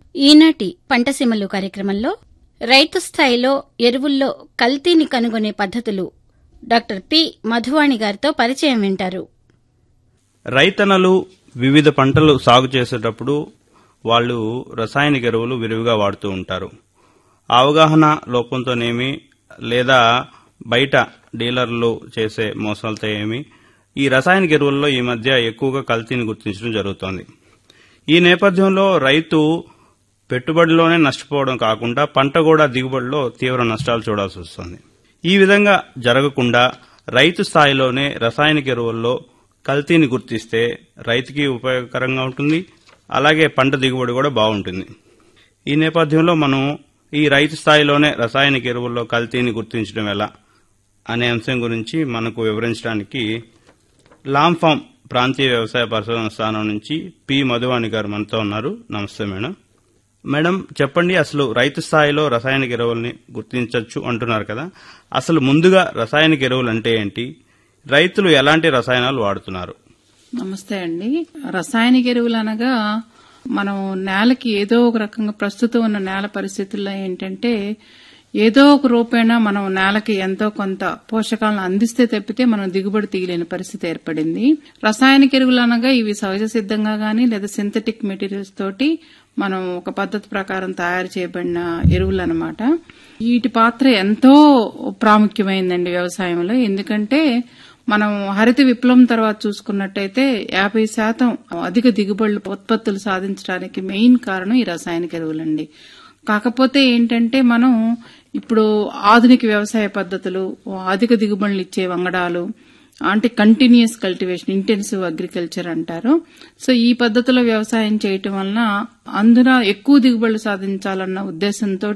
ఈనాటి పంటసీమలు కార్యక్రమంలో రైతు స్థాయిలో ఎరువుల్లో కల్తీని కనుగొనే పద్ధతులు డాక్టర్ పి మధువాణి గారితో పరిచయం వింటారు రైతన్నలు వివిధ పంటలు సాగు చేసేటప్పుడు వాళ్ళు రసాయనిక ఎరువులు విరివిగా వాడుతూ ఉంటారు అవగాహన లోపంతోనేమి లేదా బయట డీలర్లు చేసే మోసాలతో ఏమి ఈ రసాయనిక ఎరువుల్లో ఈ మధ్య ఎక్కువగా కల్తీని గుర్తించడం జరుగుతోంది ఈ నేపథ్యంలో రైతు పెట్టుబడిలోనే నష్టపోవడం కాకుండా పంట కూడా దిగుబడిలో తీవ్ర నష్టాలు చూడాల్సి వస్తుంది ఈ విధంగా జరగకుండా రైతు స్థాయిలోనే రసాయనిక ఎరువుల్లో కల్తీని గుర్తిస్తే రైతుకి ఉపయోగకరంగా ఉంటుంది అలాగే పంట దిగుబడి కూడా బాగుంటుంది ఈ నేపథ్యంలో మనం ఈ రైతు స్థాయిలోనే రసాయనిక ఎరువుల్లో కల్తీని గుర్తించడం ఎలా అనే అంశం గురించి మనకు వివరించడానికి లాంఫామ్ ప్రాంతీయ వ్యవసాయ పరిశోధన స్థానం నుంచి పి మధువాణి గారు మనతో ఉన్నారు నమస్తే మేడం మేడం చెప్పండి అసలు రైతు స్థాయిలో రసాయనిక ఎరువుల్ని గుర్తించవచ్చు అంటున్నారు కదా అసలు ముందుగా రసాయనిక ఎరువులు అంటే ఏంటి రైతులు ఎలాంటి రసాయనాలు వాడుతున్నారు నమస్తే అండి రసాయనిక ఎరువులు అనగా మనం నేలకి ఏదో ఒక రకంగా ప్రస్తుతం ఉన్న నేల పరిస్థితుల్లో ఏంటంటే ఏదో ఒక రూపేణా మనం నేలకి ఎంతో కొంత పోషకాలను అందిస్తే తప్పితే మనం దిగుబడి తీయలేని పరిస్థితి ఏర్పడింది రసాయనిక ఎరువులు అనగా ఇవి సహజ సిద్ధంగా గాని లేదా సింథటిక్ మెటీరియల్స్ తోటి మనం ఒక పద్ధతి ప్రకారం తయారు చేయబడిన ఎరువులు అనమాట వీటి పాత్ర ఎంతో ప్రాముఖ్యమైందండి వ్యవసాయంలో ఎందుకంటే మనం హరిత విప్లవం తర్వాత చూసుకున్నట్టయితే యాభై శాతం అధిక దిగుబడులు ఉత్పత్తులు సాధించడానికి మెయిన్ కారణం ఈ రసాయనిక ఎరువులండి కాకపోతే ఏంటంటే మనం ఇప్పుడు ఆధునిక వ్యవసాయ పద్ధతులు అధిక దిగుబడులు ఇచ్చే వంగడాలు అంటే కంటిన్యూస్ కల్టివేషన్ ఇంటెన్సివ్ అగ్రికల్చర్ అంటారు సో ఈ పద్ధతిలో వ్యవసాయం చేయటం వలన అందున ఎక్కువ దిగుబడులు సాధించాలన్న ఉద్దేశంతో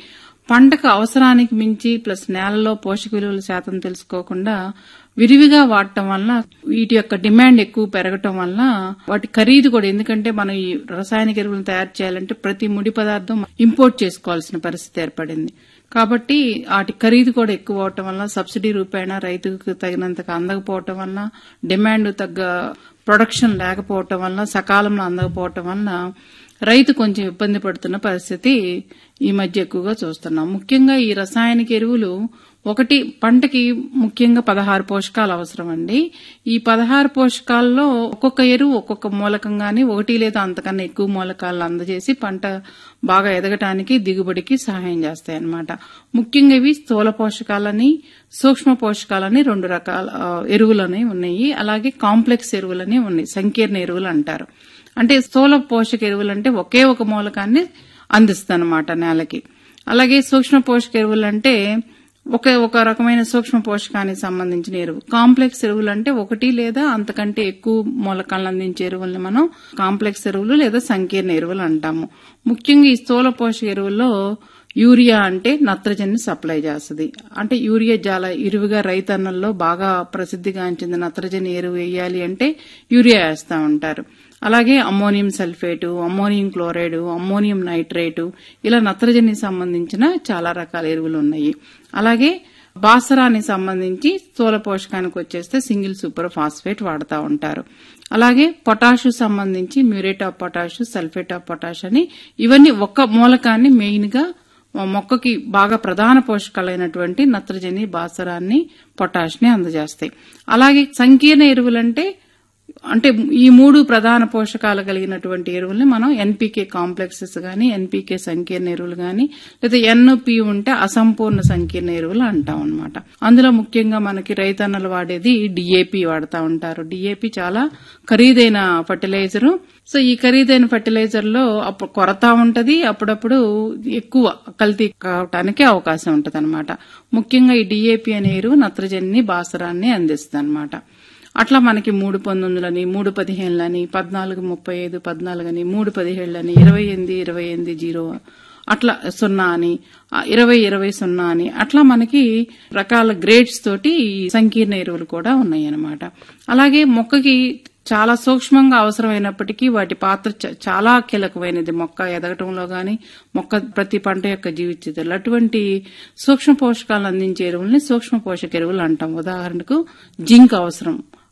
పంటకు అవసరానికి మించి ప్లస్ నేలలో పోషక విలువల శాతం తెలుసుకోకుండా విరివిగా వాడటం వల్ల వీటి యొక్క డిమాండ్ ఎక్కువ పెరగటం వల్ల వాటి ఖరీదు కూడా ఎందుకంటే మనం ఈ రసాయనిక ఎరువులను తయారు చేయాలంటే ప్రతి ముడి పదార్థం ఇంపోర్ట్ చేసుకోవాల్సిన పరిస్థితి ఏర్పడింది కాబట్టి వాటి ఖరీదు కూడా ఎక్కువ అవటం వల్ల సబ్సిడీ రూపేణా రైతుకు తగినంతగా అందకపోవటం వల్ల డిమాండ్ తగ్గ ప్రొడక్షన్ లేకపోవటం వల్ల సకాలంలో అందకపోవటం వల్ల రైతు కొంచెం ఇబ్బంది పడుతున్న పరిస్థితి ఈ మధ్య ఎక్కువగా చూస్తున్నాం ముఖ్యంగా ఈ రసాయనిక ఎరువులు ఒకటి పంటకి ముఖ్యంగా పదహారు పోషకాలు అవసరం అండి ఈ పదహారు పోషకాల్లో ఒక్కొక్క ఎరువు ఒక్కొక్క మూలకం గాని ఒకటి లేదా అంతకన్నా ఎక్కువ మూలకాలను అందజేసి పంట బాగా ఎదగటానికి దిగుబడికి సహాయం చేస్తాయి అన్నమాట ముఖ్యంగా ఇవి స్థూల పోషకాలని సూక్ష్మ పోషకాలని రెండు రకాల ఎరువులని ఉన్నాయి అలాగే కాంప్లెక్స్ ఎరువులని ఉన్నాయి సంకీర్ణ ఎరువులు అంటారు అంటే స్థూల పోషక ఎరువులు అంటే ఒకే ఒక మూలకాన్ని అందిస్తానమాట నేలకి అలాగే సూక్ష్మ పోషక ఎరువులు అంటే ఒక ఒక రకమైన సూక్ష్మ పోషకానికి సంబంధించిన ఎరువు కాంప్లెక్స్ ఎరువులు అంటే ఒకటి లేదా అంతకంటే ఎక్కువ మూలకాలను అందించే ఎరువుల్ని మనం కాంప్లెక్స్ ఎరువులు లేదా సంకీర్ణ ఎరువులు అంటాము ముఖ్యంగా ఈ స్థూల పోషక ఎరువుల్లో యూరియా అంటే నత్రజని సప్లై చేస్తుంది అంటే యూరియా చాలా ఇరువుగా రైతన్నల్లో బాగా ప్రసిద్ధిగాంచింది నత్రజని ఎరువు వేయాలి అంటే యూరియా వేస్తా ఉంటారు అలాగే ammonium sulphate ammonium chloride ammonium nitrate ఇలా నత్రజని సంబంధించిన చాలా రకాల ఎరువులు ఉన్నాయి అలాగే బాసరానికి సంబంధించి స్థూల పోషకానికి వచ్చేస్తే సింగిల్ సూపర్ ఫాస్ఫేట్ వాడుతూ ఉంటారు అలాగే పొటాషు సంబంధించి muriate of potash sulphate of potash అని ఇవన్నీ ఒక్క మూలకాన్ని మెయిన్ గా మొక్కకి బాగా ప్రధాన పోషకాలైనటువంటి నత్రజని బాసరాన్ని పొటాష్ ని అందజేస్తాయి అలాగే సంకీర్ణ ఎరువులంటే అంటే ఈ మూడు ప్రధాన పోషకాలు కలిగినటువంటి ఎరువుల్ని మనం ఎన్పీకే కాంప్లెక్సెస్ గాని ఎన్పీకే సంకీర్ణ ఎరువులు గాని లేదా ఎన్పి ఉంటే అసంపూర్ణ సంకీర్ణ ఎరువులు అంటాం అనమాట అందులో ముఖ్యంగా మనకి రైతన్నలు వాడేది డిఏపి వాడుతూ ఉంటారు డిఏపి చాలా ఖరీదైన ఫర్టిలైజరు సో ఈ ఖరీదైన ఫర్టిలైజర్ లో అప్పుడు కొరత ఉంటది అప్పుడప్పుడు ఎక్కువ కల్తీ కావటానికి అవకాశం ఉంటది అనమాట ముఖ్యంగా ఈ డిఏపి అనే ఎరువు నత్రజని బాసరాన్ని అందిస్తుంది అనమాట అట్లా మనకి మూడు పంతొమ్మిదిలని మూడు పదిహేనులని పద్నాలుగు ముప్పై ఐదు పద్నాలుగని మూడు పదిహేళ్ళని ఇరవై ఎనిమిది ఇరవై ఎనిమిది జీరో అట్లా సున్నా అని ఇరవై ఇరవై సున్నా అని అట్లా మనకి రకాల గ్రేడ్స్ తోటి సంకీర్ణ ఎరువులు కూడా ఉన్నాయి అన్నమాట అలాగే మొక్కకి చాలా సూక్ష్మంగా అవసరమైనప్పటికీ వాటి పాత్ర చాలా కీలకమైనది మొక్క ఎదగటంలో గాని మొక్క ప్రతి పంట యొక్క జీవితంలో అటువంటి సూక్ష్మ పోషకాలను అందించే ఎరువుల్ని సూక్ష్మ పోషక ఎరువులు అంటాం ఉదాహరణకు జింక్ అవసరం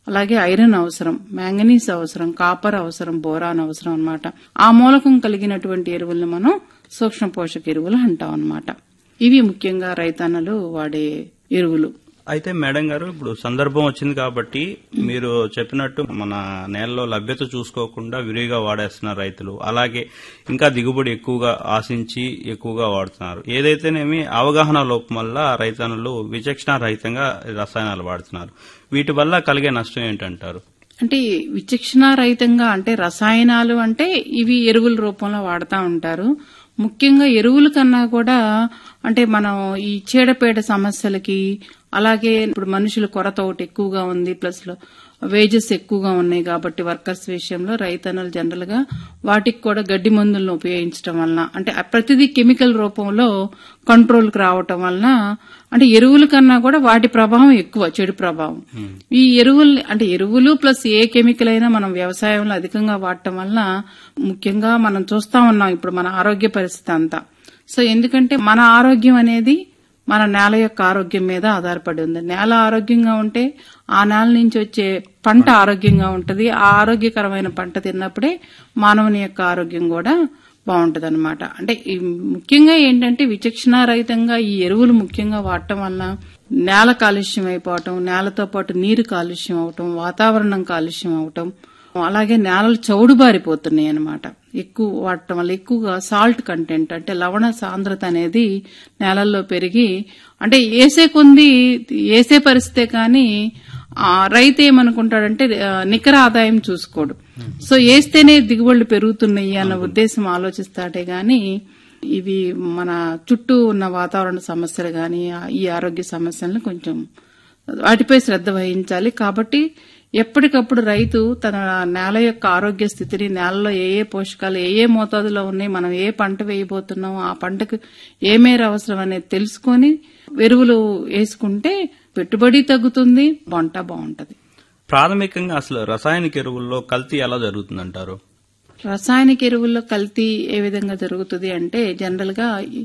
అలాగే ఐరన్ అవసరం మ్యాంగనీస్ అవసరం కాపర్ అవసరం బోరాన్ అవసరం అన్నమాట ఆ మూలకం కలిగినటువంటి ఎరువుల్ని మనం సూక్ష్మ పోషక ఎరువులు అంటాం అన్నమాట ఇవి ముఖ్యంగా రైతన్నలు వాడే ఎరువులు అయితే మేడం గారు ఇప్పుడు సందర్భం వచ్చింది కాబట్టి మీరు చెప్పినట్టు మన నేలలో లభ్యత చూసుకోకుండా విరివిగా వాడేస్తున్నారు రైతులు అలాగే ఇంకా దిగుబడి ఎక్కువగా ఆశించి ఎక్కువగా వాడుతున్నారు ఏదైతేనేమి అవగాహన లోపం వల్ల రైతన్నులు విచక్షణ రహితంగా రసాయనాలు వాడుతున్నారు వీటి వల్ల కలిగే నష్టం ఏంటంటారు అంటే విచక్షణ రహితంగా అంటే రసాయనాలు అంటే ఇవి ఎరువుల రూపంలో వాడుతూ ఉంటారు ముఖ్యంగా ఎరువుల కన్నా కూడా అంటే మనం ఈ చీడపీడ సమస్యలకి అలాగే ఇప్పుడు మనుషుల కొరత ఒకటి ఎక్కువగా ఉంది ప్లస్ వేజెస్ ఎక్కువగా ఉన్నాయి కాబట్టి వర్కర్స్ విషయంలో రైతన్నలు జనరల్ గా వాటికి కూడా గడ్డి మందులను ఉపయోగించడం వలన అంటే ప్రతిదీ కెమికల్ రూపంలో కంట్రోల్ కు రావటం వలన అంటే ఎరువుల కన్నా కూడా వాటి ప్రభావం ఎక్కువ చెడు ప్రభావం ఈ ఎరువులు అంటే ఎరువులు ప్లస్ ఏ కెమికల్ అయినా మనం వ్యవసాయంలో అధికంగా వాడటం వలన ముఖ్యంగా మనం చూస్తా ఉన్నాం ఇప్పుడు మన ఆరోగ్య పరిస్థితి అంతా సో ఎందుకంటే మన ఆరోగ్యం అనేది మన నేల యొక్క ఆరోగ్యం మీద ఆధారపడి ఉంది నేల ఆరోగ్యంగా ఉంటే ఆ నేల నుంచి వచ్చే పంట ఆరోగ్యంగా ఉంటది ఆ ఆరోగ్యకరమైన పంట తిన్నప్పుడే మానవుని యొక్క ఆరోగ్యం కూడా బాగుంటది అనమాట అంటే ఈ ముఖ్యంగా ఏంటంటే విచక్షణారహితంగా ఈ ఎరువులు ముఖ్యంగా వాడటం వల్ల నేల కాలుష్యం అయిపోవటం నేలతో పాటు నీరు కాలుష్యం అవటం వాతావరణం కాలుష్యం అవటం అలాగే నేలలు చౌడుబారిపోతున్నాయి అనమాట ఎక్కువ వాడటం వల్ల ఎక్కువగా సాల్ట్ కంటెంట్ అంటే లవణ సాంద్రత అనేది నేలల్లో పెరిగి అంటే ఏసే కొంది ఏసే పరిస్థితే కానీ ఆ రైతు ఏమనుకుంటాడంటే ఆ, నికర ఆదాయం చూసుకోడు సో వేస్తేనే దిగుబడులు పెరుగుతున్నాయి అన్న ఉద్దేశం ఆలోచిస్తాడే గాని ఇవి మన చుట్టూ ఉన్న వాతావరణ సమస్యలు గాని ఆ- ఈ ఆరోగ్య సమస్యలను కొంచెం వాటిపై శ్రద్ధ వహించాలి కాబట్టి ఎప్పటికప్పుడు రైతు తన నేల యొక్క ఆరోగ్య స్థితిని నేలలో ఏ ఏ పోషకాలు ఏ ఏ మోతాదులో ఉన్నాయి మనం ఏ పంట వేయబోతున్నాం ఆ పంటకు ఏ మేర అవసరం అనేది తెలుసుకొని ఎరువులు వేసుకుంటే పెట్టుబడి తగ్గుతుంది పంట బాగుంటది ప్రాథమికంగా అసలు రసాయనిక ఎరువుల్లో కల్తీ ఎలా జరుగుతుందంటారు రసాయనిక ఎరువుల్లో కల్తీ ఏ విధంగా జరుగుతుంది అంటే జనరల్ గా ఈ-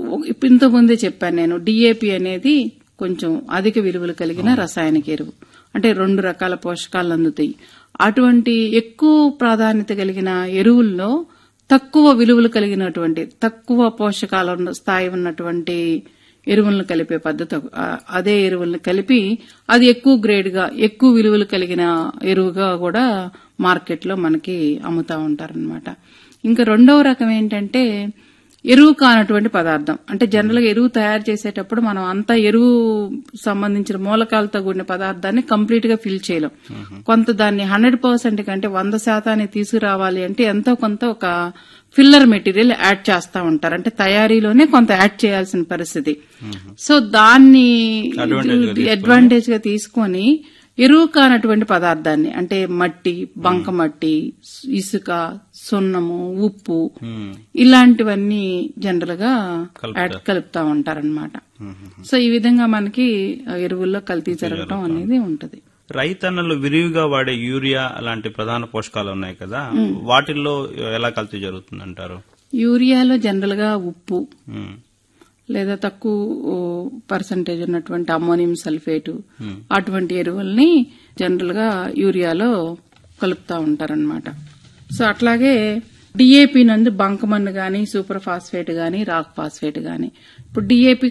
ఇంత ముందే చెప్పాను నేను డిఏపి అనేది కొంచెం అధిక విలువలు కలిగిన రసాయనిక ఎరువు అంటే రెండు రకాల పోషకాలు అందుతాయి అటువంటి ఎక్కువ ప్రాధాన్యత కలిగిన ఎరువుల్లో తక్కువ విలువలు కలిగినటువంటి తక్కువ పోషకాల ఉన్న- స్థాయి ఉన్నటువంటి ఎరువులను కలిపే పద్ధతి ఒక- ఆ- అదే ఎరువులను కలిపి అది ఎక్కువ గ్రేడ్ గా ఎక్కువ విలువలు కలిగిన ఎరువుగా కూడా మార్కెట్ లో మనకి అమ్ముతా ఉంటారనమాట ఇంకా రెండవ రకం ఏంటంటే ఎరువు కానటువంటి పదార్థం అంటే జనరల్ గా ఎరువు తయారు చేసేటప్పుడు మనం అంతా ఎరువు సంబంధించిన మూలకాలతో కూడిన పదార్థాన్ని కంప్లీట్ గా ఫిల్ చేయలేం కొంత దాన్ని హండ్రెడ్ పర్సెంట్ కంటే వంద శాతాన్ని తీసుకురావాలి అంటే ఎంతో కొంత ఒక ఫిల్లర్ మెటీరియల్ యాడ్ చేస్తా ఉంటారు అంటే తయారీలోనే కొంత యాడ్ చేయాల్సిన పరిస్థితి సో దాన్ని Advantage గా అడ్వాంటేజ్ గా తీసుకొని ఎరువు కానటువంటి పదార్థాన్ని అంటే మట్టి బంక మట్టి ఇసుక సున్నము ఉప్పు హ్మ్. ఇలాంటివన్నీ జనరల్ గా కలుపుతారు. యాడ్ కలుపుతా ఉంటారన్నమాట సో ఈ విధంగా మనకి ఆ, ఎరువుల్లో కల్తీ జరగటం అనేది ఉంటది రైతన్నలు విరివిగా వాడే యూరియా అలాంటి ప్రధాన పోషకాలు ఉన్నాయి కదా వాటిల్లో ఎలా కల్తీ జరుగుతుందంటారు యూరియాలో జనరల్ గా ఉప్పు హ్మ్. లేదా తక్కువ పర్సంటేజ్ ఉన్నటువంటి అమ్మోనియం సల్ఫేటు అటువంటి ఎరువుల్ని జనరల్ గా యూరియాలో కలుపుతా ఉంటారనమాట సో అట్లాగే డిఏపి నందు బంకమన్ను గాని సూపర్ ఫాస్ఫేట్ గాని రాక్ ఫాస్ఫేట్ గాని ఇప్పుడు డిఏపి